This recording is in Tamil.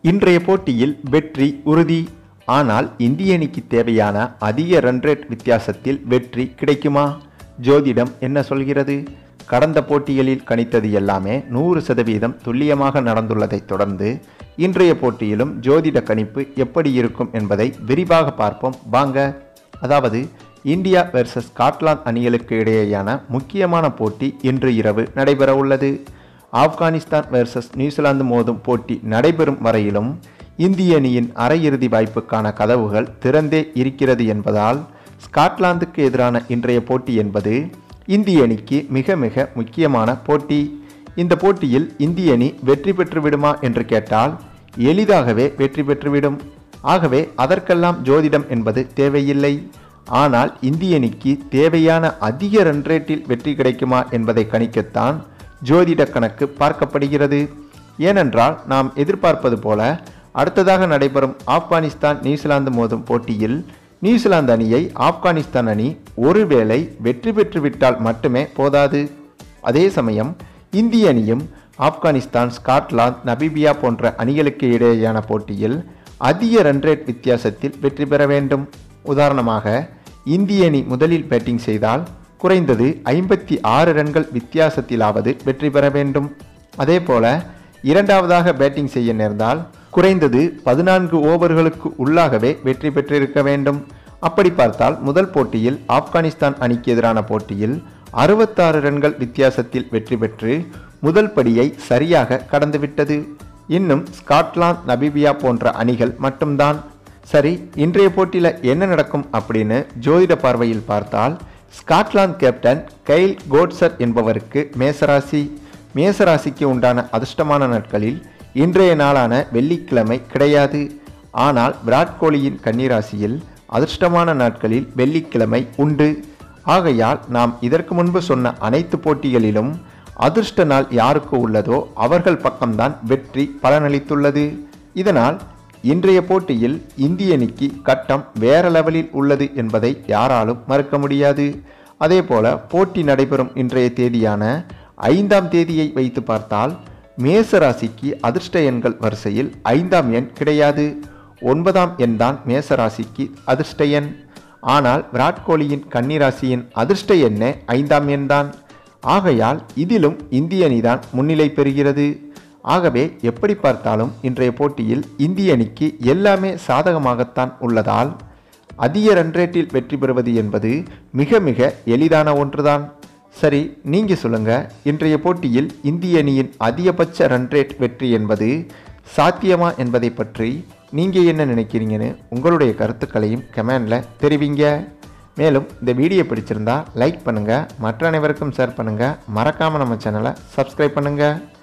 இன்றைய போட்டியில் வெற்றி உறுதி ஆனால் இந்திய அணிக்கு தேவையான அதிக ரன் ரேட் வித்தியாசத்தில் வெற்றி கிடைக்குமா ஜோதிடம் என்ன சொல்கிறது கடந்த போட்டிகளில் கணித்தது எல்லாமே நூறு சதவீதம் துல்லியமாக நடந்துள்ளதைத் தொடர்ந்து இன்றைய போட்டியிலும் ஜோதிட கணிப்பு எப்படி இருக்கும் என்பதை விரிவாக பார்ப்போம் வாங்க அதாவது இந்தியா வெர்சஸ் ஸ்காட்லாந்து அணிகளுக்கு இடையேயான முக்கியமான போட்டி இன்று இரவு நடைபெற உள்ளது ஆப்கானிஸ்தான் வெர்சஸ் நியூசிலாந்து மோதும் போட்டி நடைபெறும் வரையிலும் இந்திய அணியின் அரையிறுதி வாய்ப்புக்கான கதவுகள் திறந்தே இருக்கிறது என்பதால் ஸ்காட்லாந்துக்கு எதிரான இன்றைய போட்டி என்பது இந்திய அணிக்கு மிக மிக முக்கியமான போட்டி இந்த போட்டியில் இந்திய அணி வெற்றி பெற்று விடுமா என்று கேட்டால் எளிதாகவே வெற்றி பெற்றுவிடும் ஆகவே அதற்கெல்லாம் ஜோதிடம் என்பது தேவையில்லை ஆனால் இந்திய அணிக்கு தேவையான அதிக ரன் ரேட்டில் வெற்றி கிடைக்குமா என்பதை கணிக்கத்தான் ஜோதிட கணக்கு பார்க்கப்படுகிறது ஏனென்றால் நாம் எதிர்பார்ப்பது போல அடுத்ததாக நடைபெறும் ஆப்கானிஸ்தான் நியூசிலாந்து மோதும் போட்டியில் நியூசிலாந்து அணியை ஆப்கானிஸ்தான் அணி ஒருவேளை வெற்றி பெற்றுவிட்டால் மட்டுமே போதாது அதே சமயம் இந்திய அணியும் ஆப்கானிஸ்தான் ஸ்காட்லாந்து நபீபியா போன்ற அணிகளுக்கு இடையேயான போட்டியில் அதிக ரன் ரேட் வித்தியாசத்தில் வெற்றி பெற வேண்டும் உதாரணமாக இந்திய அணி முதலில் பேட்டிங் செய்தால் குறைந்தது ஐம்பத்தி ஆறு ரன்கள் வித்தியாசத்திலாவது வெற்றி பெற வேண்டும் அதே போல இரண்டாவதாக பேட்டிங் செய்ய நேர்ந்தால் குறைந்தது பதினான்கு ஓவர்களுக்கு உள்ளாகவே வெற்றி பெற்றிருக்க வேண்டும் அப்படி பார்த்தால் முதல் போட்டியில் ஆப்கானிஸ்தான் அணிக்கு எதிரான போட்டியில் அறுபத்தாறு ரன்கள் வித்தியாசத்தில் வெற்றி பெற்று முதல் படியை சரியாக கடந்துவிட்டது இன்னும் ஸ்காட்லாந்து நபீபியா போன்ற அணிகள் மட்டும்தான் சரி இன்றைய போட்டியில் என்ன நடக்கும் அப்படின்னு ஜோதிட பார்வையில் பார்த்தால் ஸ்காட்லாந்து கேப்டன் கைல் கோட்சர் என்பவருக்கு மேசராசி மேசராசிக்கு உண்டான அதிர்ஷ்டமான நாட்களில் இன்றைய நாளான வெள்ளிக்கிழமை கிடையாது ஆனால் விராட் கோலியின் கன்னிராசியில் அதிர்ஷ்டமான நாட்களில் வெள்ளிக்கிழமை உண்டு ஆகையால் நாம் இதற்கு முன்பு சொன்ன அனைத்து போட்டிகளிலும் அதிர்ஷ்ட நாள் யாருக்கு உள்ளதோ அவர்கள் பக்கம்தான் வெற்றி பலனளித்துள்ளது இதனால் இன்றைய போட்டியில் இந்திய அணிக்கு கட்டம் வேற லெவலில் உள்ளது என்பதை யாராலும் மறுக்க முடியாது அதே போல போட்டி நடைபெறும் இன்றைய தேதியான ஐந்தாம் தேதியை வைத்து பார்த்தால் மேச ராசிக்கு அதிர்ஷ்ட எண்கள் வரிசையில் ஐந்தாம் எண் கிடையாது ஒன்பதாம் எண் தான் மேச ராசிக்கு அதிர்ஷ்ட எண் ஆனால் விராட் கோலியின் கன்னிராசியின் அதிர்ஷ்ட எண்ணே ஐந்தாம் எண் தான் ஆகையால் இதிலும் இந்திய அணிதான் முன்னிலை பெறுகிறது ஆகவே எப்படி பார்த்தாலும் இன்றைய போட்டியில் இந்திய அணிக்கு எல்லாமே சாதகமாகத்தான் உள்ளதால் அதிக ரன் ரேட்டில் வெற்றி பெறுவது என்பது மிக மிக எளிதான ஒன்றுதான் சரி நீங்க சொல்லுங்க இன்றைய போட்டியில் இந்திய அணியின் அதிகபட்ச ரன் ரேட் வெற்றி என்பது சாத்தியமா என்பதை பற்றி நீங்க என்ன நினைக்கிறீங்கன்னு உங்களுடைய கருத்துக்களையும் கமெண்ட்ல தெரிவிங்க மேலும் இந்த வீடியோ பிடிச்சிருந்தா லைக் பண்ணுங்க மற்ற அனைவருக்கும் ஷேர் பண்ணுங்க மறக்காம நம்ம சேனலை சப்ஸ்கிரைப் பண்ணுங்க